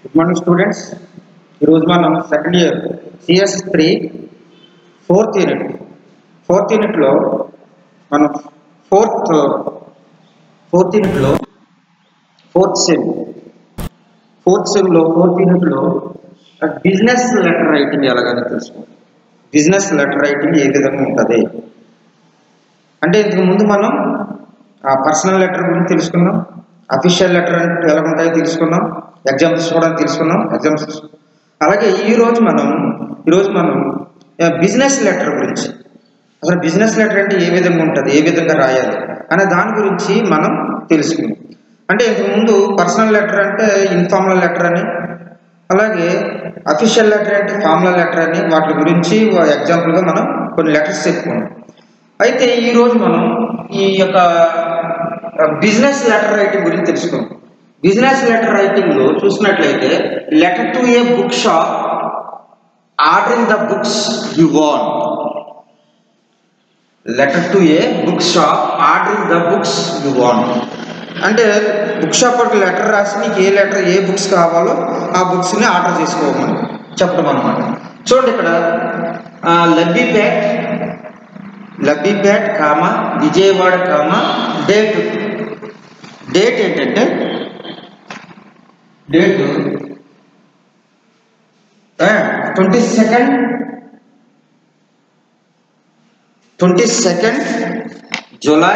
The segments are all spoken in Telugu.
గుడ్ మార్నింగ్ స్టూడెంట్స్ ఈరోజు మనం second year CS three fourth unit fourth యూనిట్లో మనం ఫోర్త్ ఫోర్త్ యూనిట్లో ఫోర్త్ సెమ్ ఫోర్త్ సెమ్లో ఫోర్త్ యూనిట్లో బిజినెస్ లెటర్ రైటింగ్ ఎలాగని తెలుసుకో బిజినెస్ లెటర్ రైటింగ్ ఏ విధంగా ఉంటుంది అంటే ఇంతకు ముందు మనం పర్సనల్ లెటర్ గురించి తెలుసుకున్నాం అఫీషియల్ లెటర్ అంటే ఎలా ఉంటాయో తెలుసుకున్నాం ఎగ్జామ్స్ కూడా తెలుసుకున్నాం ఎగ్జామ్స్ అలాగే ఈ రోజు మనం ఈరోజు మనం బిజినెస్ లెటర్ గురించి అసలు బిజినెస్ లెటర్ అంటే ఏ విధంగా ఉంటుంది ఏ విధంగా రాయాలి అనే దాని గురించి మనం తెలుసుకున్నాం అంటే ఇంతకుముందు పర్సనల్ లెటర్ అంటే ఇన్ఫార్మల్ లెటర్ అని అలాగే అఫీషియల్ లెటర్ అంటే ఫార్మల్ లెటర్ అని వాటి గురించి ఎగ్జాంపుల్గా మనం కొన్ని లెటర్స్ చెప్పుకున్నాం అయితే ఈరోజు మనం ఈ యొక్క బిజినెస్ లెటర్ రైటింగ్ గురించి తెలుసుకుందాం బిజినెస్ లెటర్ రైటింగ్లో చూసినట్లయితే letter to a book shop ordering the books you want letter to a book shop ordering the books you want అంటే బుక్ షాప్ ఒక లెటర్ రాసి నీకు ఏ లెటర్ ఏ బుక్స్ కావాలో ఆ బుక్స్ని ఆర్డర్ చేసుకోమని చెప్పడం అనమాట చూడండి ఇక్కడ Labbipet Labbipet comma Vijayawada comma date date ఏంటంటే date twenty second twenty second July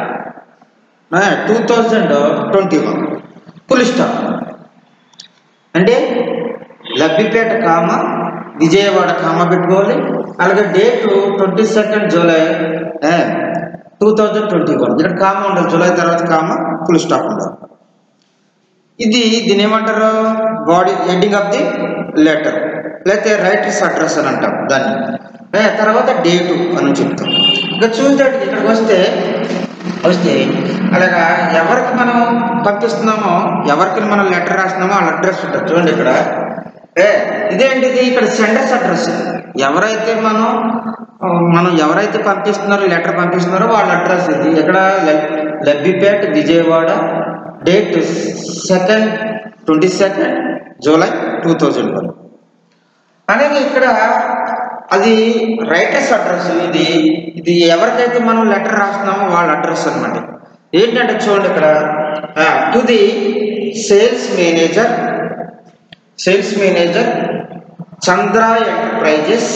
two thousand twenty one full stop అంటే లబ్బిపేట కామ విజయవాడ కామ పెట్టుకోవాలి అలాగే date twenty second July two thousand twenty one ఇక్కడ కామ ఉండదు జూలై తర్వాత కామ ఫుల్ స్టాప్ ఉండదు ఇది దీని ఏమంటారు body ending of the letter లేకపోతే రైటర్స్ అడ్రస్ అని అంటాం దాన్ని ఏ, తర్వాత డేటు అని చెప్తాం ఇంకా చూస్తే ఇక్కడికి వస్తే వస్తే అలాగా ఎవరికి మనం పంపిస్తున్నామో ఎవరికి మనం లెటర్ రాస్తున్నామో వాళ్ళ అడ్రస్ ఉంటుంది చూడండి ఇక్కడ ఏ ఇదేంటిది ఇక్కడ సెండర్స్ అడ్రస్ ఎవరైతే మనం ఆ, మనం ఎవరైతే పంపిస్తున్నారో లెటర్ పంపిస్తున్నారో వాళ్ళ అడ్రస్ ఇది ఇక్కడ లబ్- Labbipet Vijayawada date second twenty second July two thousand one అలాగే ఇక్కడ అది రైటర్స్ అడ్రస్ ఇది ఇది ఎవరికైతే మనం లెటర్ రాస్తున్నామో వాళ్ళ అడ్రస్ అన్నమాట ఏంటంటే చూడండి ఇక్కడ to the sales manager sales manager Chandra enterprises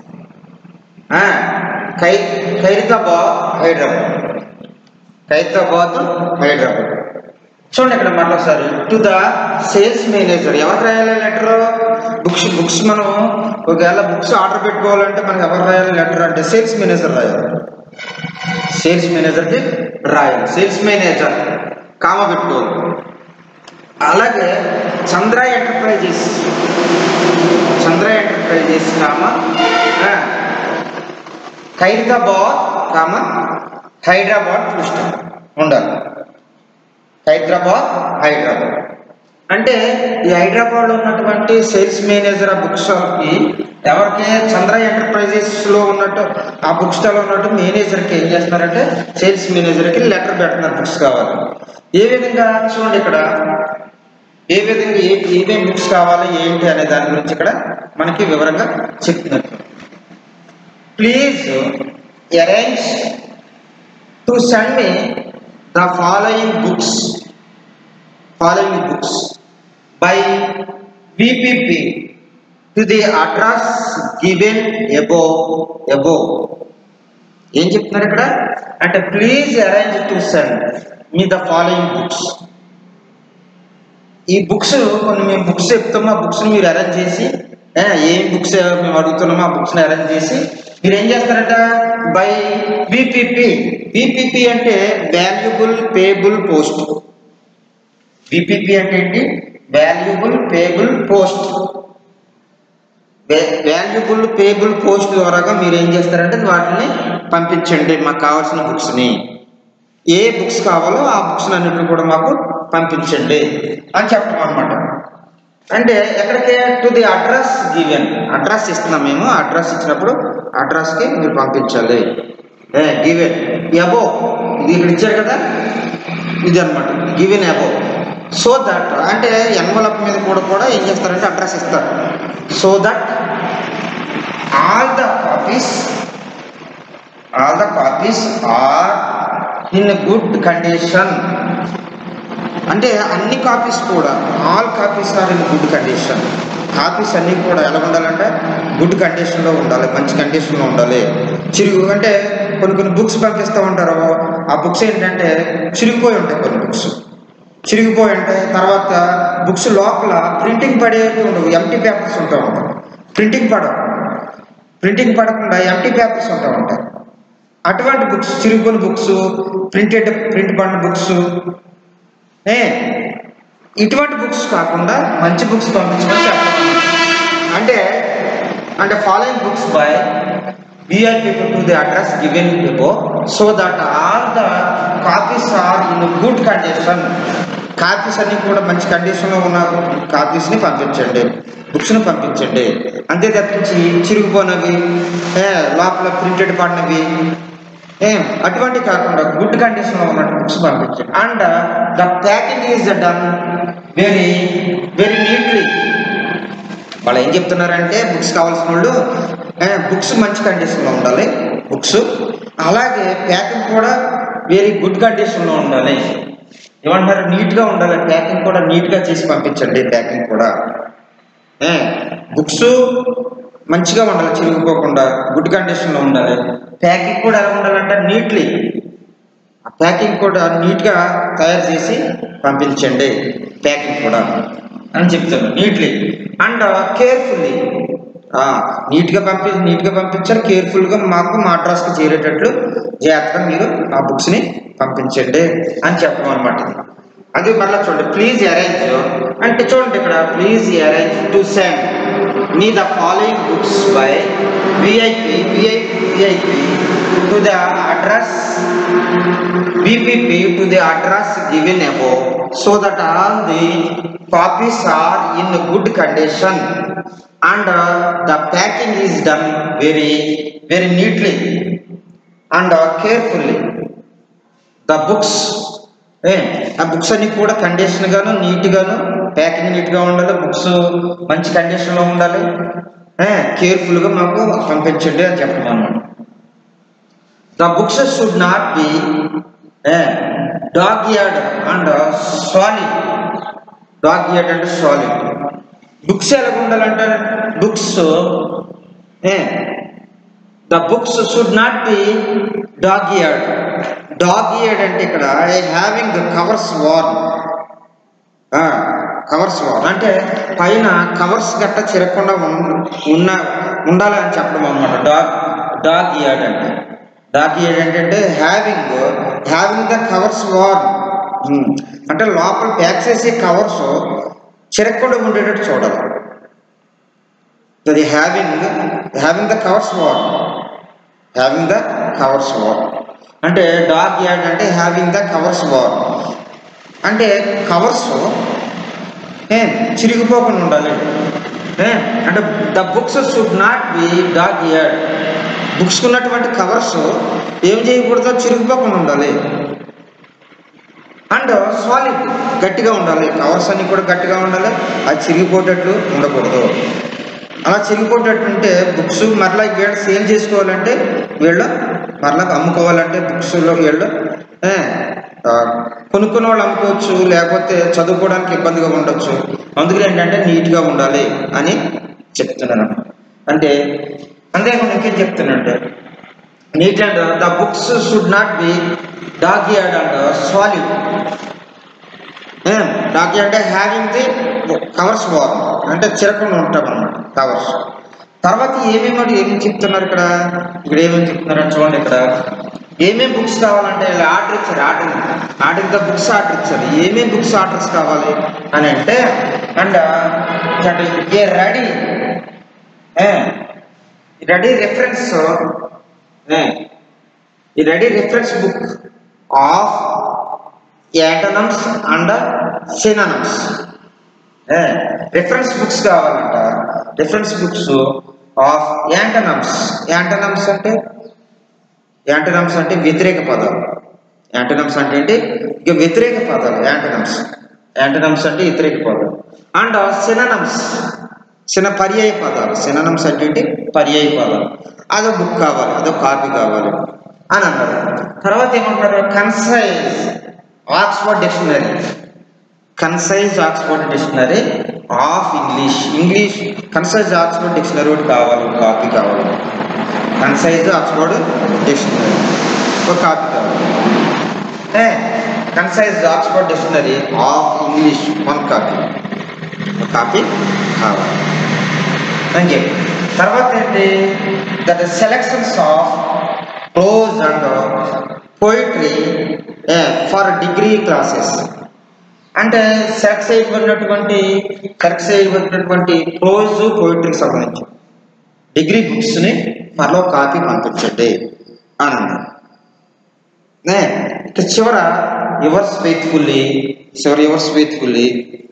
ఖై ఖైరతాబాద్ హైదరాబాద్ ఖైరతాబాద్ హైదరాబాద్ చూడండి ఇక్కడ మరొకసారి టు ద సేల్స్ మేనేజర్ ఎవరు రాయాలి లెటర్ బుక్స్ బుక్స్ మనం ఒకవేళ బుక్స్ ఆర్డర్ పెట్టుకోవాలంటే మనకి ఎవరు రాయాలి లెటర్ అంటే సేల్స్ మేనేజర్ రాయాలి సేల్స్ మేనేజర్కి రాయాలి సేల్స్ మేనేజర్ కామ పెట్టుకోవాలి అలాగే చంద్ర ఎంటర్ప్రైజెస్ చంద్ర ఎంటర్ప్రైజెస్ కామ ఆ, ఖైరతాబాద్ కామ హైదరాబాద్ ఫస్ట్ ఉండాలి హైదరాబాద్ హైదరాబాద్ అంటే ఈ హైదరాబాద్లో ఉన్నటువంటి సేల్స్ మేనేజర్ ఆ బుక్ షాప్కి ఎవరికి చంద్ర ఎంటర్ప్రైజెస్లో ఉన్నట్టు ఆ బుక్ స్టాల్లో ఉన్నట్టు మేనేజర్కి ఏం చేస్తున్నారంటే సేల్స్ మేనేజర్కి లెటర్ పెడుతున్నారు బుక్స్ కావాలి ఏ విధంగా చూడండి ఇక్కడ ఏ విధంగా ఏ ఏమేమి బుక్స్ కావాలి ఏంటి అనే దాని గురించి ఇక్కడ మనకి వివరంగా చెప్తున్నారు please arrange to send me the following books following books by VPP to the address given above above ఏం చెప్తున్నారు ఇక్కడ అంటే please arrange to send me the following books ఈ బుక్స్ కొన్ని మేము బుక్స్ చెప్తాము ఆ బుక్స్ని మీరు అరేంజ్ చేసి ఏ, ఏం బుక్స్ మేము అడుగుతున్నామో ఆ బుక్స్ని అరేంజ్ చేసి మీరు ఏం చేస్తారట బై విపిపి విపిపి అంటే వాల్యుబుల్ పేబుల్ పోస్ట్ విపిపి అంటే ఏంటి valuable payable post valuable payable post ద్వారాగా మీరు ఏం చేస్తారంటే వాటిని పంపించండి మాకు కావాల్సిన బుక్స్ని ఏ బుక్స్ కావాలో ఆ బుక్స్ అన్నిటిని కూడా మాకు పంపించండి అని చెప్పడం అనమాట అంటే ఎక్కడికి to the address given address ఇస్తున్నాం మేము అడ్రస్ ఇచ్చినప్పుడు అడ్రస్కి మీరు పంపించాలి ఏ గివెన్ అబో ఇది ఇక్కడ ఇచ్చారు కదా ఇది అనమాట గివెన్ అబో సో దట్ అంటే ఎన్వలప్ మీద కూడా కూడా ఏం చేస్తారంటే అడ్రస్ ఇస్తారు so that all the copies all the copies are in good condition అంటే అన్ని కాపీస్ కూడా all copies are in good condition copies అన్నీ కూడా ఎలా ఉండాలంటే గుడ్ కండిషన్లో ఉండాలి మంచి కండిషన్లో ఉండాలి చిరుగు అంటే కొన్ని కొన్ని బుక్స్ పంపిస్తూ ఉంటారు ఆ బుక్స్ ఏంటంటే చిరిగిపోయి ఉంటాయి కొన్ని బుక్స్ చిరిగిపోయి ఉంటాయి తర్వాత బుక్స్ లోపల ప్రింటింగ్ పడేవి ఉండవు ఎంటీ పేపర్స్ ఉంటూ ఉంటాయి ప్రింటింగ్ పడవు ప్రింటింగ్ పడకుండా ఎంటీ పేపర్స్ ఉంటూ ఉంటాయి అటువంటి బుక్స్ చిరుగుని బుక్స్ ప్రింటెడ్ ప్రింట్ పడిన బుక్స్ ఏ ఇటువంటి బుక్స్ కాకుండా మంచి బుక్స్ పంపించమని చెప్పండి అంటే అంటే ఫాలోయింగ్ బుక్స్ బై వీఆర్ పీపుల్ to the address given before so that all the copies are in good condition copies అన్ని కూడా మంచి కండిషన్లో ఉన్న కాపీస్ని పంపించండి బుక్స్ని పంపించండి అంతే తప్పించి చిరిగిపోయినవి ఏ, లోపల ప్రింటెడ్ పడినవి ఏం అటువంటి కాకుండా గుడ్ కండిషన్లో ఉన్న బుక్స్ పంపించండి and the packing is done very very neatly వాళ్ళు ఏం చెప్తున్నారంటే బుక్స్ కావాల్సిన వాళ్ళు బుక్స్ మంచి కండిషన్లో ఉండాలి బుక్స్ అలాగే ప్యాకింగ్ కూడా వెరీ గుడ్ కండిషన్లో ఉండాలి ఏమంటారు నీట్గా ఉండాలి ప్యాకింగ్ కూడా నీట్గా చేసి పంపించండి ప్యాకింగ్ కూడా బుక్స్ మంచిగా ఉండాలి చిరిగిపోకుండా గుడ్ కండిషన్లో ఉండాలి ప్యాకింగ్ కూడా ఎలా ఉండాలంటే నీట్లీ ఆ ప్యాకింగ్ కూడా నీట్గా తయారు చేసి పంపించండి ప్యాకింగ్ కూడా అని చెప్తాను నీట్లీ అండ్ కేర్ఫుల్లీ నీట్గా పంపి నీట్గా పంపించాలి కేర్ఫుల్గా మాకు మా అడ్రస్కి చేరేటట్లు జాగ్రత్తగా మీరు ఆ బుక్స్ని పంపించండి అని చెప్పడం అనమాట ఇది అది మళ్ళీ చూడండి ప్లీజ్ అరేంజ్ అంటే చూడండి ఇక్కడ please arrange to send me the following books by VIP VIP VIP to the address VPP to the address given above so that all the copies are in good condition and uh, the packing is done very very neatly and uh, carefully the books ఏ ఆ బుక్స్ అన్ని కూడా కండిషన్ గాను నీట్ గాను ప్యాకింగ్ నీట్ గా ఉండాలి బుక్స్ మంచి కండిషన్ లో ఉండాలి కేర్ఫుల్ గా మాకు పంపించండి అని చెప్పడం అన్నమాట the books should not be eh, dog-eared and uh, solid dog-eared and solid books ఎలా ఉండాలంటే books the books should not be dog eared dog eared అంటే ఇక్కడ having covers worn covers worn అంటే పైన కవర్స్ గట్ట చిరగకుండా ఉన్న- ఉన్న ఉండాలి అని చెప్పడం అనమాట డాగ్ డాగ్ ఇయర్డ్ అంటే డాగ్ ఇయర్డ్ ఏంటంటే having having the covers worn అంటే లోపల ప్యాక్ చేసే కవర్స్ చిరగకుండా ఉండేటట్టు చూడాలి అది having having the covers worn having the covers worn అంటే డాగ్ యాడ్ అంటే హ్యావింగ్ ద కవర్స్ వార్ అంటే కవర్స్ ఏ చిరిగిపోకుండా ఉండాలి ఏ అంటే the books should not be dog eared books ఉన్నటువంటి కవర్స్ ఏం చేయకూడదో చిరిగిపోకుండా ఉండాలి అండ్ సాలిడ్ గట్టిగా ఉండాలి కవర్స్ అన్ని కూడా గట్టిగా ఉండాలి అది చిరిగిపోయేటట్లు ఉండకూడదు అలా చిరిగిపోయేటట్టు ఉంటే బుక్స్ మరలా వీళ్ళు సేల్ చేసుకోవాలంటే వీళ్ళు మరలా అమ్ముకోవాలంటే బుక్స్లో వీళ్ళు ఏ, ఆ, కొనుక్కున్న వాళ్ళు అమ్ముకోవచ్చు లేకపోతే చదువుకోవడానికి ఇబ్బందిగా ఉండొచ్చు అందుకని ఏంటంటే నీట్గా ఉండాలి అని చెప్తున్నాను అంటే అంతేకాకుండా ఇంకేం చెప్తున్నానంటే neat and the books should not be dog eared and solid dog అంటే హ్యావింగ్ ది కవర్స్ వార్ అంటే చిరకుండా ఉంటాం అన్నమాట కవర్స్ తర్వాత ఏమేమి ఏమేమి చెప్తున్నారు ఇక్కడ ఇక్కడ ఏమేమి చెప్తున్నారు అని చూడండి ఇక్కడ ఏమేమి బుక్స్ కావాలంటే ఇలా ఆర్డర్ ఇచ్చారు order order the books order ఇచ్చారు ఏమేమి బుక్స్ ఆర్డర్స్ కావాలి అని అంటే and a ready ready reference ఈ ready reference book of antonyms and synonyms reference books కావాలంట reference books of antonyms antonyms అంటే యాంటనమ్స్ అంటే వ్యతిరేక పదాలు యాంటనమ్స్ అంటే ఏంటి ఇక వ్యతిరేక పదాలు యాంటనమ్స్ యాంటనమ్స్ అంటే వ్యతిరేక పదాలు అండ్ సిననమ్స్ చిన్న పర్యాయ పదాలు సిననమ్స్ అంటే ఏంటి పర్యాయ పదాలు అదో బుక్ కావాలి అదో కాపీ కావాలి అని అన్నారు తర్వాత ఏమంటారు concise Oxford dictionary concise Oxford dictionary of English English concise Oxford dictionary ఒకటి కావాలి ఒక కాపీ కావాలి కన్సైజ్ ఆక్స్ఫర్డ్ డిక్షనరీ ఒక కాపీ కావాలి concise Oxford dictionary of English one copy ఒక కాపీ కావాలి అని చెప్పి తర్వాత ఏంటి that selections of prose and poetry for degree classes అంటే సెలెక్ట్ చేయబడినటువంటి సెలెక్ట్ చేయబడినటువంటి ప్రోజ్ పోయిటరీకి సంబంధించి డిగ్రీ బుక్స్ని మరో కాపీ పంపించండి అని అన్నారు నే, ఇక చివర యువర్స్ ఫెయిత్ఫుల్లీ చివర yours faithfully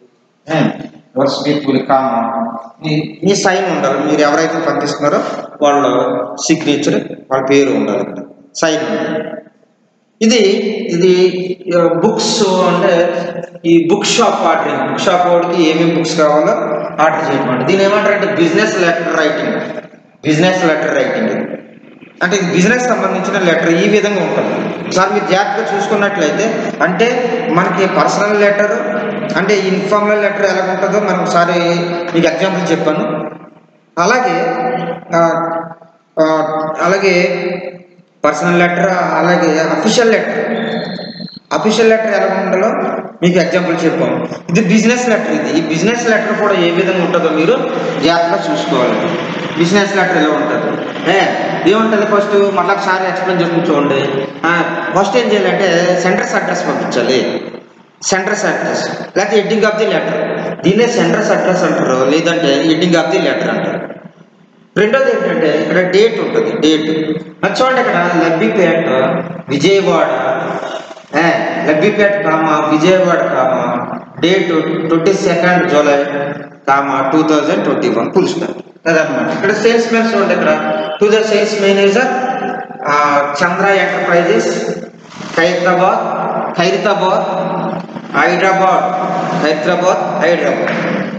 yours faithfully comma మీ మీ సైన్ ఉండాలి మీరు ఎవరైతే పంపిస్తున్నారో వాళ్ళ సిగ్నేచర్ వాళ్ళ పేరు ఉండాలి ఇక్కడ సైన్ ఉండాలి ఇది ఇది బుక్స్ అంటే ఈ book shop ordering book shop వాడికి ఏమేమి బుక్స్ కావాలో ఆర్డర్ చేయడం అంటే దీని ఏమంటారంటే business letter writing business letter writing అంటే ఇది బిజినెస్ సంబంధించిన లెటర్ ఈ విధంగా ఉంటుంది సార్ మీరు జాగ్రత్తగా చూసుకున్నట్లయితే అంటే మనకి పర్సనల్ లెటర్ అంటే ఇన్ఫార్మల్ లెటర్ ఎలా ఉంటుందో మనం ఒకసారి మీకు ఎగ్జాంపుల్ చెప్పాను అలాగే ఆ, ఆ, అలాగే పర్సనల్ లెటర్ అలాగే అఫీషియల్ లెటర్ అఫీషియల్ లెటర్ ఎలా ఉండాలో మీకు ఎగ్జాంపుల్ చెప్పాము ఇది బిజినెస్ లెటర్ ఇది ఈ బిజినెస్ లెటర్ కూడా ఏ విధంగా ఉంటుందో మీరు జాగ్రత్తగా చూసుకోవాలి బిజినెస్ లెటర్ ఎలా ఉంటుంది ఏ ఏముంటుంది ఫస్ట్ మళ్ళీ ఒకసారి ఎక్స్ప్లెయిన్ చేసుకుని చూడండి ఫస్ట్ ఏం చేయాలంటే సెంటర్స్ అడ్రస్ పంపించాలి సెంటర్స్ అడ్రస్ లేకపోతే హెడ్డింగ్ ఆఫ్ ది లెటర్ దీన్నే సెంటర్స్ అడ్రస్ అంటారు లేదంటే హెడ్డింగ్ ఆఫ్ ది లెటర్ అంటారు రెండోది ఏంటంటే ఇక్కడ డేట్ ఉంటుంది డేట్ మరి చూడండి ఇక్కడ లబ్బిపేట విజయవాడ ఏ, Labbipet comma Vijayawada comma date twenty second July comma two thousand twenty one full stop అదనమాట ఇక్కడ సేల్స్ మెన్ చూడండి ఇక్కడ to the sales manager Chandra Enterprises Khairatabad Khairatabad Hyderabad Hyderabad Hyderabad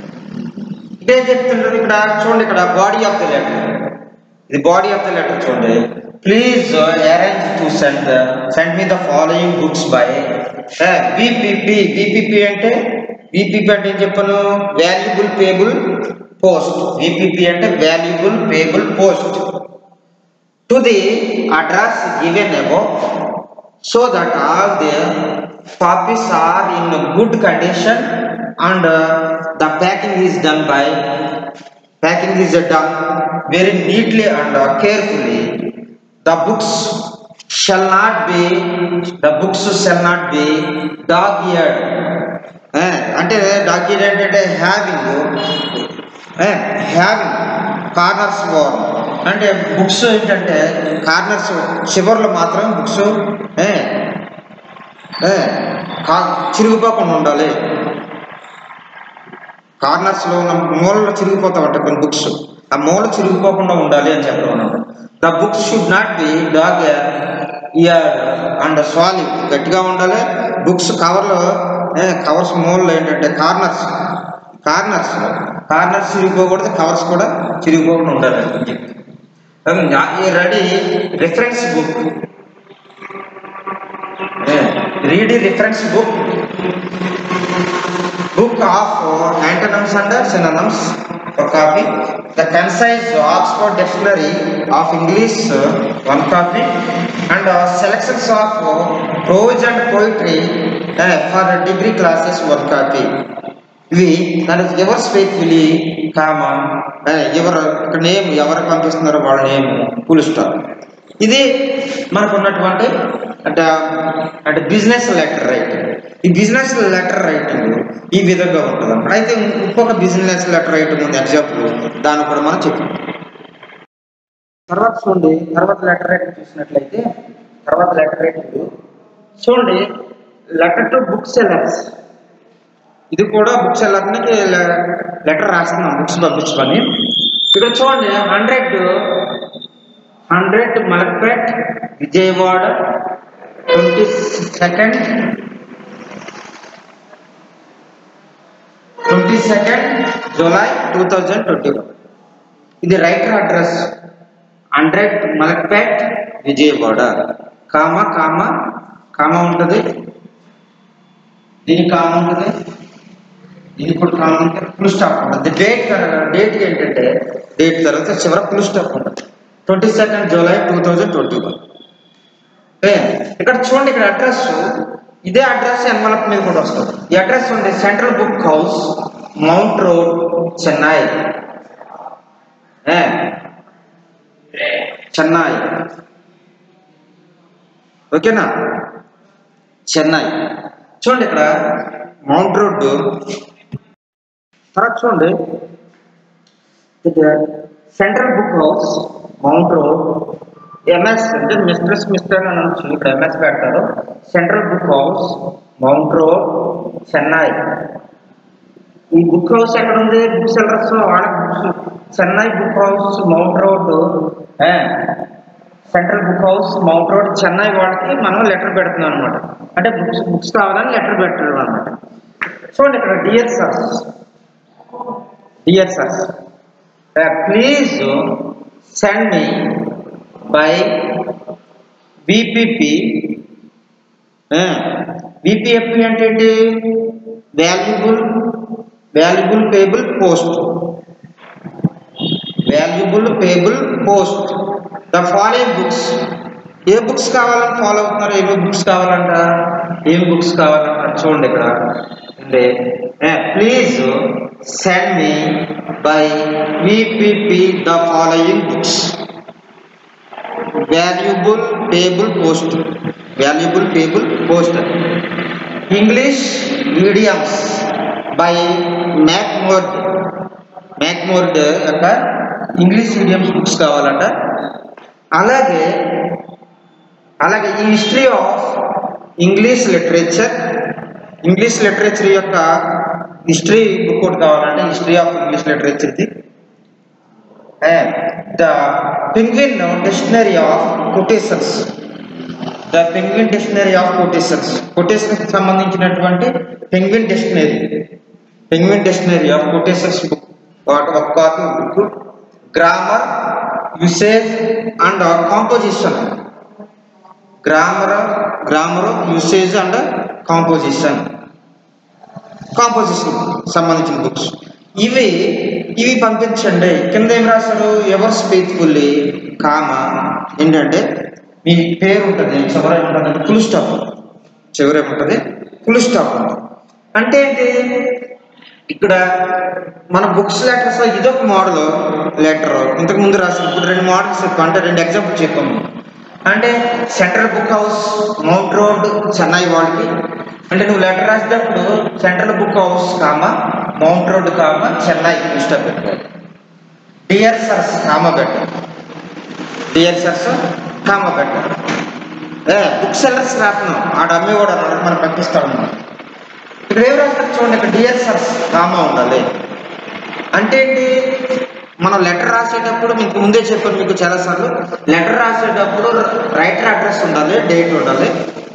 ఇదేం చెప్తుంటారు ఇక్కడ చూడండి ఇక్కడ బాడీ ఆఫ్ ద లెటర్ ఇది బాడీ ఆఫ్ ద లెటర్ చూడండి please arrange to send send me the following books by VPP VPP అంటే బీపీపీ అంటే ఏం చెప్పాను వాల్యుబుల్ పేబుల్ పోస్ట్ బీపీపీ అంటే valuable payable post to the address given above so that all the copies are in good condition and uh, the packing is done by packing is done very neatly and uh, carefully the books shall not be the books shall not be dog-eared Eh, అంటే డాగ్ ఇయర్డ్ ఏంటంటే హ్యావింగ్ హ్యావింగ్ కార్నర్స్ ఫోర్ అంటే బుక్స్ ఏంటంటే కార్నర్స్ చివర్లో మాత్రం బుక్స్ చిరిగిపోకుండా ఉండాలి కార్నర్స్లో ఉన్న మూలలో చిరిగిపోతా ఉంటాయి కొన్ని బుక్స్ ఆ మూల చిరిగిపోకుండా ఉండాలి అని చెప్పడం అన్నమాట the books should not be dog ear and solid గట్టిగా ఉండాలి బుక్స్ కవర్లో కవర్స్ మూలలో ఏంటంటే కార్నర్స్ కార్నర్స్ కార్నర్స్ చిరిగిపోకూడదు కవర్స్ కూడా చిరిగిపోకుండా ఉండాలి ready reference book read reference book book of uh, antonyms and synonyms for copy the concise oxford dictionary of english uh, one copy and uh, selections of uh, prose and poetry uh, for degree classes one copy ఇవి దాని ఎవరు ఫెయిత్ఫుల్లీ కామా ఎవరు ఇక్కడ నేమ్ ఎవరు పంపిస్తున్నారో వాళ్ళ నేమ్ ఫుల్ స్టాప్ ఇది మనకు ఉన్నటువంటి అంటే అంటే బిజినెస్ లెటర్ రైటింగ్ ఈ బిజినెస్ లెటర్ రైటింగ్ ఈ విధంగా ఉంటుంది అన్నమాట అయితే ఇంకొక బిజినెస్ లెటర్ రైటింగ్ ఉంది ఎగ్జాంపుల్ దాన్ని కూడా మనం చెప్పుకుంటాం తర్వాత చూడండి తర్వాత లెటర్ రైటింగ్ చూసినట్లయితే తర్వాత లెటర్ రైటింగ్ చూడండి లెటర్ టు బుక్ సెల్లర్స్ ఇది కూడా బుక్ సెల్లర్కి లెటర్ రాస్తున్నాం బుక్స్ పంపించమని ఇక్కడ చూడండి hundred hundred Malakpet Vijayawada twenty second twenty second July two thousand twenty one ఇది writer address hundred Malakpet Vijayawada comma comma comma ఉంటుంది దీనికి కామ ఉంటుంది దీనికి కూడా కామ ఉంటుంది ఫుల్ స్టాప్ ఉంటుంది డేట్ డేట్ ఏంటంటే డేట్ తర్వాత చివర ఫుల్ స్టాప్ ఉంటుంది twenty second July two thousand twenty one ఇక్కడ చూడండి ఇక్కడ అడ్రస్ ఇదే అడ్రస్ ఎన్వలప్ మీద కూడా వస్తుంది ఈ అడ్రస్ ఉంది Central Book House Mount Road Chennai ఏ, చెన్నై ఓకేనా చెన్నై చూడండి ఇక్కడ మౌంట్ రోడ్ తర్వాత చూడండి Central Book House Mount Road MS అంటే మిస్ట్రెస్ మిస్టర్ అని అనొచ్చు ఇక్కడ ఎంఎస్ పెడతారు Central Book House Mount Road Chennai ఈ బుక్ హౌస్ ఎక్కడ ఉంది బుక్ సెల్లర్స్ వాళ్ళ books Chennai Book House Mount Road Central Book House Mount Road Chennai వాళ్ళకి మనం లెటర్ పెడుతున్నాం అనమాట అంటే బుక్స్ బుక్స్ కావాలని లెటర్ పెట్టడం అనమాట చూడండి ఇక్కడ dear sir dear sir please send me by VPP బీపీఎఫ్పి అంటే ఏంటి valuable valuable payable post valuable payable post the following books ఏ బుక్స్ కావాలని ఫాలో అవుతున్నారు ఏమి బుక్స్ కావాలంట ఏం బుక్స్ కావాలంట చూడండి ఇక్కడ అంటే please send me by VPP the following books valuable payable post valuable payable post English mediums by మ్యాక్మోర్డ్ మ్యాక్మోర్డ్ యొక్క ఇంగ్లీష్ మీడియంస్ బుక్స్ కావాలంట అలాగే అలాగే ఈ history of English literature English literature యొక్క హిస్టరీ బుక్ ఒకటి కావాలంటే హిస్టరీ ఆఫ్ ఇంగ్లీష్ లిటరేచర్ది the Penguin dictionary of quotations the Penguin dictionary of quotations quotations సంబంధించినటువంటి Penguin dictionary Penguin dictionary of quotations book వాటి ఒక copy book grammar usage and composition grammar grammar usage and composition composition సంబంధించిన బుక్స్ ఇవి ఇవి పంపించండి కింద ఏం రాశారు ఎవర్ స్పీచ్ఫుల్లీ కామ ఏంటంటే మీ పేరు ఉంటుంది చివర ఏముంటుంది ఫుల్ స్టాప్ చివర ఏముంటుంది ఫుల్ స్టాప్ ఉంటుంది అంటే ఏంటి ఇక్కడ మన బుక్స్ లెటర్స్ ఇదొక మోడల్ లెటర్ ఇంతకు ముందు రాసిన ఇప్పుడు రెండు మోడల్స్ చెప్పాం అంటే రెండు ఎగ్జాంపుల్ చెప్పాము అంటే Central Book House Mount Road Chennai వాళ్ళకి అంటే నువ్వు లెటర్ రాసేటప్పుడు Central Book House comma Mount Road comma Chennai ఇష్టం పెట్టుకోవాలి డియర్ సర్స్ కామ పెట్టు డియర్ సర్స్ కామ పెట్టు ఏ బుక్ సెల్లర్స్ రాస్తున్నాం ఆడ అమ్మే కూడా అన్నాడు మనం పంపిస్తాడు మనం ఇక్కడ ఏం రాస్తారు చూడండి ఇక్కడ డియర్ సర్స్ కామా ఉండాలి అంటే ఏంటి మనం లెటర్ రాసేటప్పుడు మీకు ముందే చెప్పాను మీకు చాలాసార్లు లెటర్ రాసేటప్పుడు రైటర్ అడ్రస్ ఉండాలి డేట్ ఉండాలి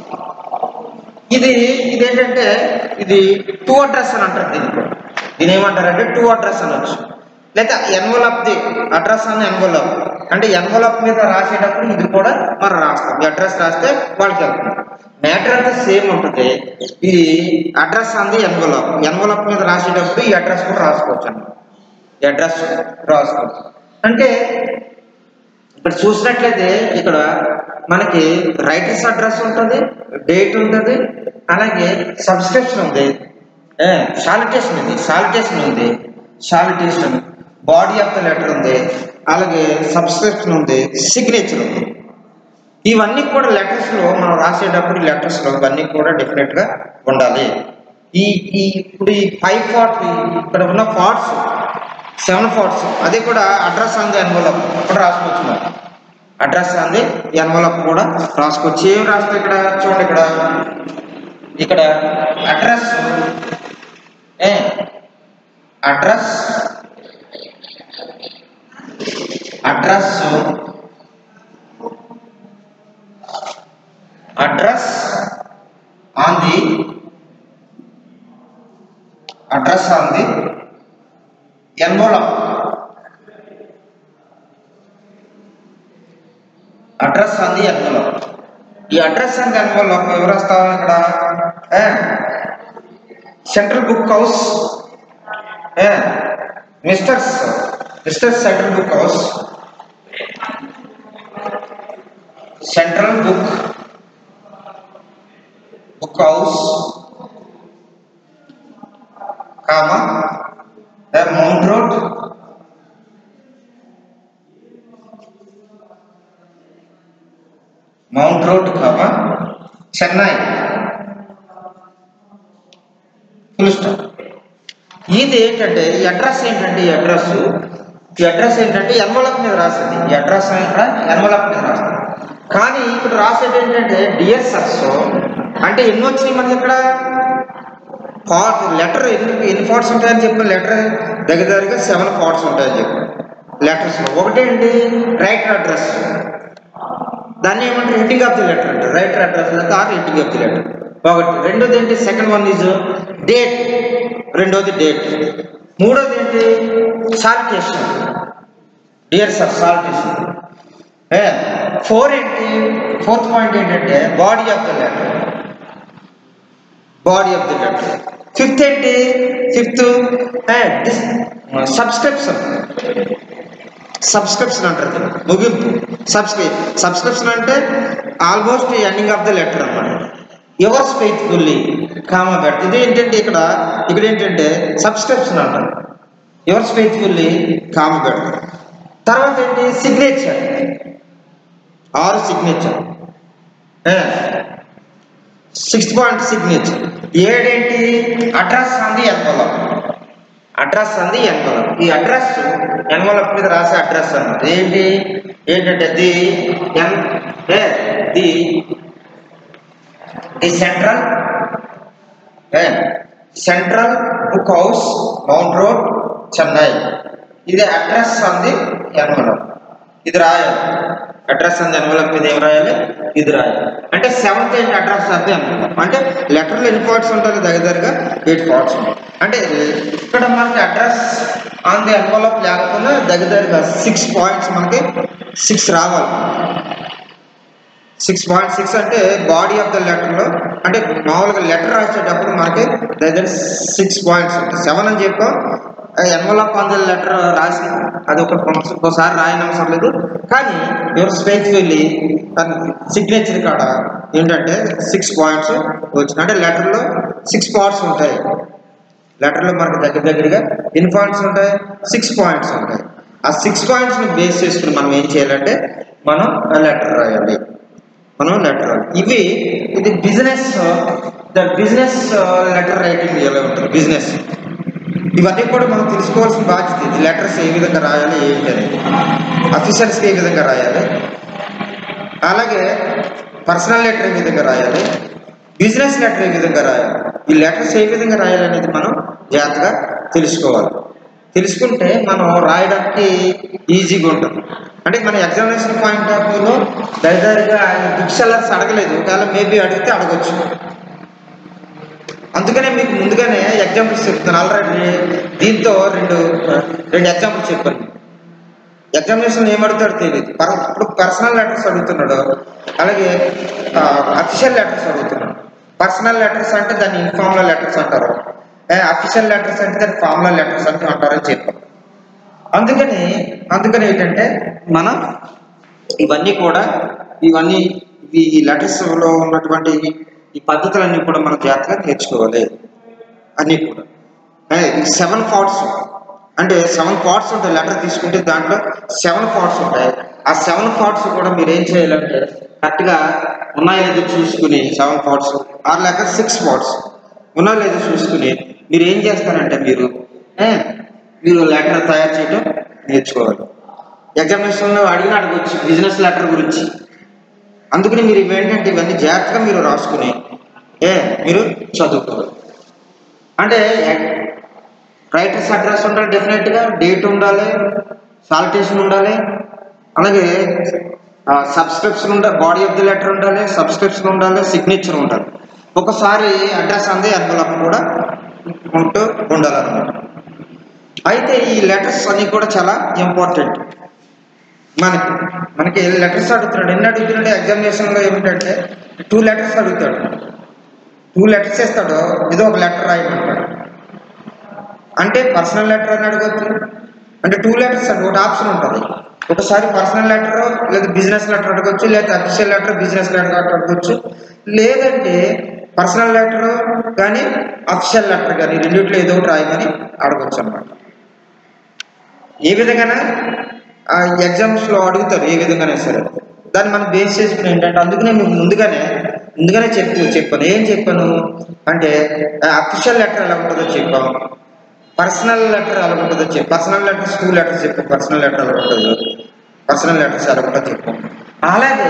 ఇది ఇదేంటంటే ఇది టూ అడ్రస్ అని అంటారు దీన్ని కూడా దీని ఏమంటారంటే టూ అడ్రస్ అనొచ్చు లేదా ఎన్వలప్ ది అడ్రస్ అని ఎన్వలప్ అంటే ఎన్వలప్ మీద రాసేటప్పుడు ఇది కూడా మనం రాస్తాం ఈ అడ్రస్ రాస్తే వాళ్ళకి వెళ్తాం మ్యాటర్ అంతా సేమ్ ఉంటుంది ఇది అడ్రస్ అంది ఎన్వలప్ ఎన్వలప్ మీద రాసేటప్పుడు ఈ అడ్రస్ కూడా రాసుకోవచ్చు అన్నమాట ఈ అడ్రస్ రాసుకోవచ్చు అంటే ఇక్కడ చూసినట్లయితే ఇక్కడ మనకి రైటర్స్ అడ్రస్ ఉంటుంది డేట్ ఉంటుంది అలాగే సబ్స్క్రిప్షన్ ఉంది సాలిటేషన్ ఉంది సాలిటేషన్ ఉంది salutation body of the letter ఉంది అలాగే సబ్స్క్రిప్షన్ ఉంది సిగ్నేచర్ ఉంది ఇవన్నీ కూడా లెటర్స్లో మనం రాసేటప్పుడు లెటర్స్లో ఇవన్నీ కూడా డెఫినెట్గా ఉండాలి ఈ ఈ ఇప్పుడు ఈ ఫైవ్ ఫార్ట్ ఇక్కడ ఉన్న ఫార్ట్స్ సెవెన్ ఫార్ట్స్ అది కూడా అడ్రస్ అంది ఎన్వలప్ కూడా రాసుకోవచ్చు మనం అడ్రస్ అంది ఎన్వలప్ కూడా రాసుకోవచ్చు ఏం రాస్తే ఇక్కడ చూడండి ఇక్కడ ఇక్కడ అడ్రస్ ఏ address address address on the address on the envelope address అంది ఎన్వలప్ ఈ అడ్రస్ అంది ఎన్వలప్ ఎవరు వస్తాం ఇక్కడ Central Book House misters mister Central Book House Central Book Book House comma Mount Road Mount Road comma Chennai full stop ఇది ఏంటంటే ఈ అడ్రస్ ఏంటంటే ఈ అడ్రస్ ఈ అడ్రస్ ఏంటంటే ఎన్వలప్ మీద రాసింది ఈ అడ్రస్ ఏంటంటే ఎన్వలప్ మీద రాసింది కానీ ఇక్కడ రాసేది ఏంటంటే డియర్ సర్స్ అంటే ఎన్ని వచ్చినాయి మనకి ఇక్కడ పార్ట్ లెటర్ ఎన్ని ఎన్ని పార్ట్స్ ఉంటాయని చెప్పిన లెటర్ దగ్గర దగ్గరగా సెవెన్ పార్ట్స్ ఉంటాయని చెప్పి లెటర్స్లో ఒకటేంటి రైటర్ అడ్రస్ దాన్ని ఏమంటారు హెడ్డింగ్ ఆఫ్ ది లెటర్ అంటారు రైటర్ అడ్రస్ లేదా or heading of the letter ఒకటి రెండోది ఏంటి సెకండ్ వన్ ఈజ్ డేట్ రెండోది డేట్ మూడోది ఏంటి salutation dear sir salutation four ఏంటి ఫోర్త్ పాయింట్ ఏంటంటే body of the letter body of the letter fifth ఏంటి ఫిఫ్త్ సబ్స్క్రిప్షన్ సబ్స్క్రిప్షన్ అంటారు దీన్ని. ముగింపు సబ్స్క్రై సబ్స్క్రిప్షన్ అంటే almost ending of the letter అన్నమాట ఎవర్స్ ఫెయిత్ఫుల్లీ కామా పెడతారు ఇది ఏంటంటే ఇక్కడ ఇక్కడ ఏంటంటే సబ్స్క్రిప్షన్ అంటారు ఎవర్స్ ఫెయిత్ఫుల్లీ కామా పెడతారు తర్వాత ఏంటి సిగ్నేచర్ ఆరు సిగ్నేచర్ సిక్స్త్ పాయింట్ సిగ్నేచర్ ఏడేంటి అడ్రస్ అంది ఎన్వలప్ అడ్రస్ అంది ఎన్వలప్ ఈ అడ్రస్ ఎన్వలప్ మీద రాసే అడ్రస్ అన్నమాట ఏంటి ఏంటంటే ది ఎన్ ఏ ది ది సెంట్రల్ ఏ Central Book House Mount Road Chennai ఇది అడ్రస్ అంది ఎన్వలప్ ఇది రాయాలి అడ్రస్ అంది ఎన్వలప్ మీద ఏం రాయాలి ఇది రాయాలి అంటే సెవెంత్ ఏంటి అడ్రస్ అంది ఎన్వలప్ అంటే లెటర్లో ఎన్ని పార్ట్స్ ఉంటాయి దగ్గర దగ్గరగా ఎయిట్ పార్ట్స్ ఉంటాయి అంటే ఇక్కడ మనకి అడ్రస్ ఆన్ ది ఎన్వలప్ లేకపోతే దగ్గర దగ్గరగా సిక్స్ పాయింట్స్ మనకి సిక్స్ రావాలి సిక్స్ పాయింట్ సిక్స్ అంటే బాడీ ఆఫ్ ద లెటర్లో అంటే మామూలుగా లెటర్ రాసేటప్పుడు మనకి దగ్గర సిక్స్ పాయింట్స్ ఉంటాయి సెవెన్ అని చెప్పాం ఎన్వలప్ ఆన్ ద లెటర్ రాసి అది ఒక ఒకసారి రాయని అవసరం లేదు కానీ ఎవరు స్పేస్ వెళ్ళి సిగ్నేచర్ కాడ ఏంటంటే సిక్స్ పాయింట్స్ వచ్చిన అంటే లెటర్లో సిక్స్ పాయింట్స్ ఉంటాయి లెటర్లో మనకి దగ్గర దగ్గరగా ఎన్ని పాయింట్స్ ఉంటాయి సిక్స్ పాయింట్స్ ఉంటాయి ఆ సిక్స్ పాయింట్స్ని బేస్ చేసుకుని మనం ఏం చేయాలంటే మనం లెటర్ రాయాలి మనం లెటర్ రాయాలి ఇవి ఇది business the business letter writing ఎలా ఉంటుంది బిజినెస్ ఇవన్నీ కూడా మనం తెలుసుకోవాల్సిన బాధ్యత ఇది లెటర్స్ ఏ విధంగా రాయాలి ఏంటి అనేది అఫీసర్స్కి ఏ విధంగా రాయాలి అలాగే పర్సనల్ లెటర్ ఏ విధంగా రాయాలి బిజినెస్ లెటర్ ఏ విధంగా రాయాలి ఈ లెటర్స్ ఏ విధంగా రాయాలి అనేది మనం జాగ్రత్తగా తెలుసుకోవాలి తెలుసుకుంటే మనం రాయడానికి ఈజీగా ఉంటుంది అంటే మన ఎగ్జామినేషన్ పాయింట్ ఆఫ్ వ్యూలో దరిదారిగా ఆయన బుక్ సెల్లర్స్ అడగలేదు ఒకవేళ మేబీ అడిగితే అడగొచ్చు అందుకనే మీకు ముందుగానే ఎగ్జాంపుల్స్ చెప్తాను ఆల్రెడీ దీంతో రెండు రెండు ఎగ్జాంపుల్స్ చెప్పాను ఎగ్జామినేషన్ ఏం అడుగుతాడో తెలియదు పర్- ఇప్పుడు పర్సనల్ లెటర్స్ అడుగుతున్నాడు అలాగే అఫీషియల్ లెటర్స్ అడుగుతున్నాడు పర్సనల్ లెటర్స్ అంటే దాన్ని ఇన్ఫార్మల్ లెటర్స్ అంటారు అఫీషియల్ లెటర్స్ అంటే దాన్ని ఫార్మల్ లెటర్స్ అంటే అంటారని చెప్పాను అందుకని అందుకని ఏంటంటే మనం ఇవన్నీ కూడా ఇవన్నీ ఈ ఈ లెటర్స్లో ఉన్నటువంటి ఈ పద్ధతులన్నీ కూడా మనం జాగ్రత్తగా నేర్చుకోవాలి అన్నీ కూడా సెవెన్ పార్ట్స్ అంటే సెవెన్ పార్ట్స్ ఉంటాయి లెటర్ తీసుకుంటే దాంట్లో సెవెన్ పార్ట్స్ ఉంటాయి ఆ సెవెన్ పార్ట్స్ కూడా మీరు ఏం చేయాలంటే కరెక్ట్గా ఉన్నాయో లేదో చూసుకుని సెవెన్ పార్ట్స్ ఆరు లేక సిక్స్ పార్ట్స్ ఉన్నాయో లేదో చూసుకుని మీరు ఏం చేస్తారంటే మీరు ఏ, మీరు లెటర్ తయారు చేయడం నేర్చుకోవాలి ఎగ్జామినేషన్లో అడిగిన అడగచ్చు బిజినెస్ లెటర్ గురించి అందుకని మీరు ఇవేంటంటే ఇవన్నీ జాగ్రత్తగా మీరు రాసుకుని ఏ మీరు చదువుకోవాలి అంటే రైటర్స్ అడ్రస్ ఉండాలి డెఫినెట్గా డేట్ ఉండాలి సాలిటేషన్ ఉండాలి అలాగే సబ్స్క్రిప్షన్ ఉండాలి బాడీ ఆఫ్ ది లెటర్ ఉండాలి సబ్స్క్రిప్షన్ ఉండాలి సిగ్నేచర్ ఉండాలి ఒకసారి అడ్రస్ అంది ఎన్వలప్ కూడా ఉంటూ ఉండాలన్నమాట అయితే ఈ లెటర్స్ అన్ని కూడా చాలా ఇంపార్టెంట్ మనకి మనకి లెటర్స్ అడుగుతున్నాడు ఎన్ని అడుగుతున్నాడు ఎగ్జామినేషన్లో ఏమిటంటే టూ లెటర్స్ అడుగుతాడు టూ లెటర్స్ ఇస్తాడు ఏదో ఒక లెటర్ రాయమంటాడు అంటే పర్సనల్ లెటర్ అని అడగచ్చు అంటే టూ లెటర్స్ అంటే ఒకటి ఆప్షన్ ఉంటుంది ఒకసారి పర్సనల్ లెటర్ లేదా బిజినెస్ లెటర్ అడగచ్చు లేదా అఫీషియల్ లెటర్ బిజినెస్ లెటర్ అడగచ్చు లేదంటే పర్సనల్ లెటర్ కానీ అఫీషియల్ లెటర్ కానీ రెండిట్లో ఏదో ఒకటి రాయమని అడగచ్చు అన్నమాట ఏ విధంగా ఆ ఎగ్జామ్స్లో అడుగుతారు ఏ విధంగానే సరే దాన్ని మనం బేస్ చేసుకుని ఏంటంటే అందుకనే మీకు ముందుగానే ముందుగానే చెప్పు చెప్పాను ఏం చెప్పాను అంటే అఫీషియల్ లెటర్ ఎలా ఉంటుందో చెప్పాం పర్సనల్ లెటర్ ఎలా ఉంటుందో చెప్పు పర్సనల్ లెటర్ స్కూల్ లెటర్ చెప్పు పర్సనల్ లెటర్ ఎలా ఉంటుందో పర్సనల్ లెటర్స్ ఎలా ఉంటుందో చెప్పు అలాగే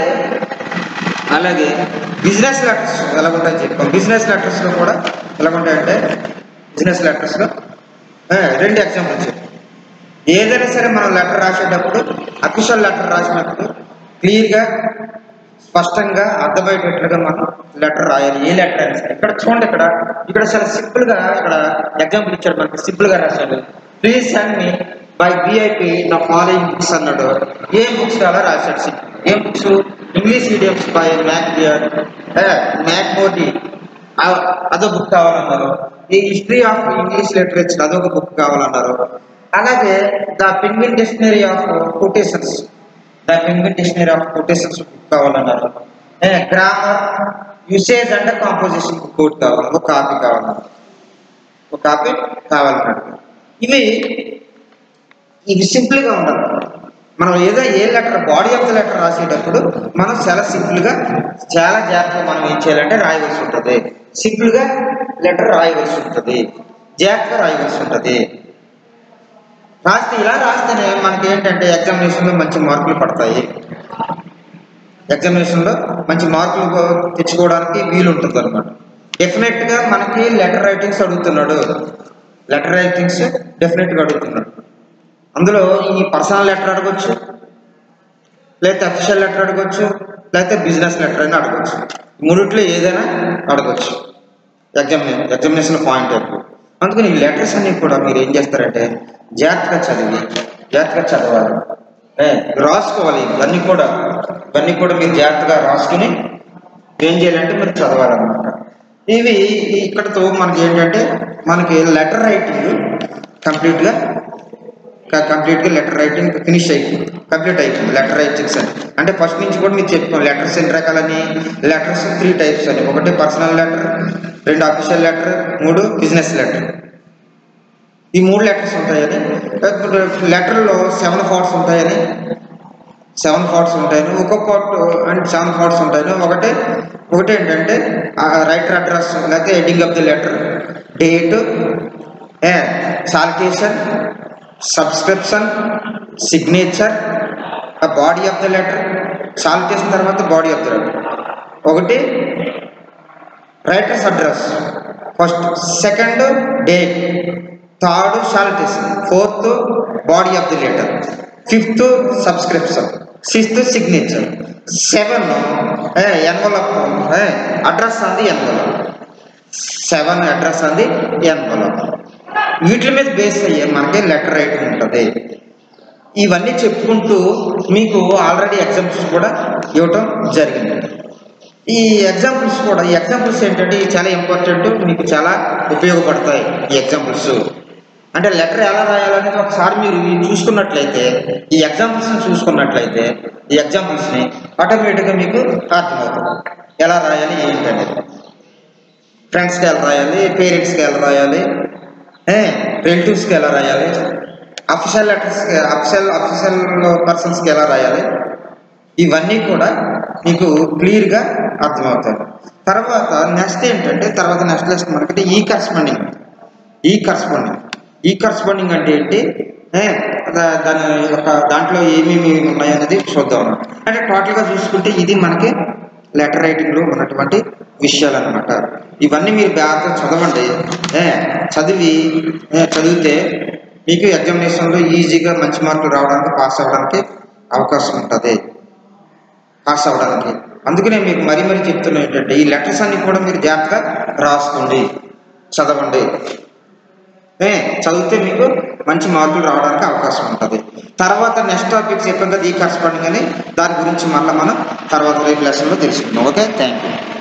అలాగే బిజినెస్ లెటర్స్ ఎలా ఉంటాయో చెప్పాం బిజినెస్ లెటర్స్లో కూడా ఎలా ఉంటాయంటే బిజినెస్ లెటర్స్లో రెండు ఎగ్జాంపుల్స్ చెప్పాం ఏదైనా సరే మనం లెటర్ రాసేటప్పుడు అఫీషియల్ లెటర్ రాసినప్పుడు క్లియర్గా స్పష్టంగా అర్థమయ్యేటట్లుగా మనం లెటర్ రాయాలి ఏ లెటర్ అయినా సరే ఇక్కడ చూడండి ఇక్కడ ఇక్కడ చాలా సింపుల్గా ఇక్కడ ఎగ్జాంపుల్ ఇచ్చాడు మనకి సింపుల్గా రాశాడు please send me by VPP నా ఫాలోయింగ్ బుక్స్ అన్నాడు ఏ బుక్స్ అలా రాశాడు simple. ఏం బుక్స్ ఇంగ్లీష్ మీడియంస్ బై మ్యాక్ మ్యాక్ మోటీ అదో బుక్ కావాలన్నారు ఈ హిస్టరీ ఆఫ్ ఇంగ్లీష్ లిటరేచర్ అదొక బుక్ కావాలన్నారు అలాగే the Penguin dictionary of quotations the Penguin dictionary of quotations book కావాలన్నారు grammar usage and composition book ఒకటి కావాలి ఒక కాపీ కావాలన్నారు ఒక కాపీ కావాలన్నాడు ఇవి ఇవి సింపుల్గా ఉండాలి మనం ఏదో ఏ letter body of the letter రాసేటప్పుడు మనం చాలా సింపుల్గా చాలా జాగ్రత్తగా మనం ఏం చేయాలంటే రాయవలసి ఉంటుంది సింపుల్గా లెటర్ రాయవలసి ఉంటుంది జాగ్రత్తగా రాయవలసి ఉంటుంది రాస్తే ఇలా రాస్తేనే మనకి ఏంటంటే ఎగ్జామినేషన్లో మంచి మార్కులు పడతాయి ఎగ్జామినేషన్లో మంచి మార్కులు తెచ్చుకోవడానికి వీలు ఉంటుంది అనమాట డెఫినెట్గా మనకి లెటర్ రైటింగ్స్ అడుగుతున్నాడు లెటర్ రైటింగ్స్ డెఫినెట్గా అడుగుతున్నాడు అందులో ఈ పర్సనల్ లెటర్ అడగొచ్చు లేకపోతే అఫీషియల్ లెటర్ అడగొచ్చు లేకపోతే బిజినెస్ లెటర్ అయినా అడగొచ్చు ఈ మూడిట్లో ఏదైనా అడగొచ్చు ఎగ్జామినే ఎగ్జామినేషన్ పాయింట్ ఎక్కువ అందుకని ఈ లెటర్స్ అన్ని కూడా మీరు ఏం చేస్తారంటే జాగ్రత్తగా చదివి జాగ్రత్తగా చదవాలి ఏ, రాసుకోవాలి ఇవన్నీ కూడా ఇవన్నీ కూడా మీరు జాగ్రత్తగా రాసుకుని ఏం చేయాలంటే మీరు చదవాలన్నమాట ఇవి ఇక్కడతో మనకి ఏంటంటే మనకి లెటర్ రైటింగ్ కంప్లీట్గా కంప్లీట్గా లెటర్ రైటింగ్ ఫినిష్ అయిపోయింది కంప్లీట్ అయిపోయింది లెటర్ రైటింగ్స్ అని అంటే ఫస్ట్ నుంచి కూడా మీకు చెప్పుకోం లెటర్స్ ఎన్ని రకాలని లెటర్స్ త్రీ టైప్స్ అని ఒకటి పర్సనల్ లెటర్ రెండు అఫీషియల్ లెటర్ మూడు బిజినెస్ లెటర్ ఈ మూడు లెటర్స్ ఉంటాయని ఇప్పుడు లెటర్లో సెవెన్ పార్ట్స్ ఉంటాయని సెవెన్ పార్ట్స్ ఉంటాయని ఒక్కొక్క పార్ట్ అండ్ సెవెన్ పార్ట్స్ ఉంటాయని ఒకటి ఒకటి ఏంటంటే రైటర్ అడ్రస్ లేకపోతే heading of the letter date salutation subscription signature body of the letter salutation తర్వాత బాడీ ఆఫ్ ద లెటర్ ఒకటి writers address first second date third salutation fourth body of the letter fifth subscription sixth signature seven envelope address అంది ఎన్వలప్ సెవెన్ అడ్రస్ అంది ఎన్వలప్ వీటి మీద బేస్ అయ్యే మనకి లెటర్ రైటింగ్ ఉంటుంది ఇవన్నీ చెప్పుకుంటూ మీకు ఆల్రెడీ ఎగ్జామ్స్ కూడా ఇవ్వటం జరిగింది ఈ ఎగ్జాంపుల్స్ కూడా ఈ ఎగ్జాంపుల్స్ ఏంటంటే ఇవి చాలా ఇంపార్టెంట్ మీకు చాలా ఉపయోగపడతాయి ఈ ఎగ్జాంపుల్స్ అంటే లెటర్ ఎలా రాయాలనేది ఒకసారి మీరు ఇవి చూసుకున్నట్లయితే ఈ ఎగ్జాంపుల్స్ని చూసుకున్నట్లయితే ఈ ఎగ్జాంపుల్స్ని ఆటోమేటిక్గా మీకు అర్థమవుతుంది ఎలా రాయాలి ఏంటనేది ఫ్రెండ్స్కి ఎలా రాయాలి పేరెంట్స్కి ఎలా రాయాలి రిలేటివ్స్కి ఎలా రాయాలి అఫీషియల్ లెటర్స్కి అఫీషియల్ అఫీషియల్ పర్సన్స్కి ఎలా రాయాలి ఇవన్నీ కూడా మీకు క్లియర్గా అర్థమవుతాయి తర్వాత నెక్స్ట్ ఏంటంటే తర్వాత నెక్స్ట్ లెస్ట్ మనకంటే ఈ కరస్పాండింగ్ ఈ కరస్పాండింగ్ ఈ కరస్పాండింగ్ అంటే ఏంటి ఏ, దా- దాని యొక్క దాంట్లో ఏమేమి ఉన్నాయనేది చూద్దాం అంటే టోటల్గా చూసుకుంటే ఇది మనకి లెటర్ రైటింగ్లో ఉన్నటువంటి విషయాలు అనమాట ఇవన్నీ మీరు బాగా చదవండి ఏ, చదివి ఏ, చదివితే మీకు ఎగ్జామినేషన్లో ఈజీగా మంచి మార్కులు రావడానికి పాస్ అవ్వడానికి అవకాశం ఉంటుంది పాస్ అవ్వడానికి అందుకనే మీకు మరీ మరీ చెప్తున్నా ఏంటంటే ఈ లెటర్స్ అన్ని కూడా మీరు జాగ్రత్తగా రాసుకోండి చదవండి ఏ చదివితే మీకు మంచి మార్కులు రావడానికి అవకాశం ఉంటుంది తర్వాత నెక్స్ట్ టాపిక్ చెప్పాం కదా ఈ కరస్పాండింగ్ అని దాని గురించి మళ్ళీ మనం తర్వాత రేపు లెసన్లో తెలుసుకుందాం ఓకే థ్యాంక్ యూ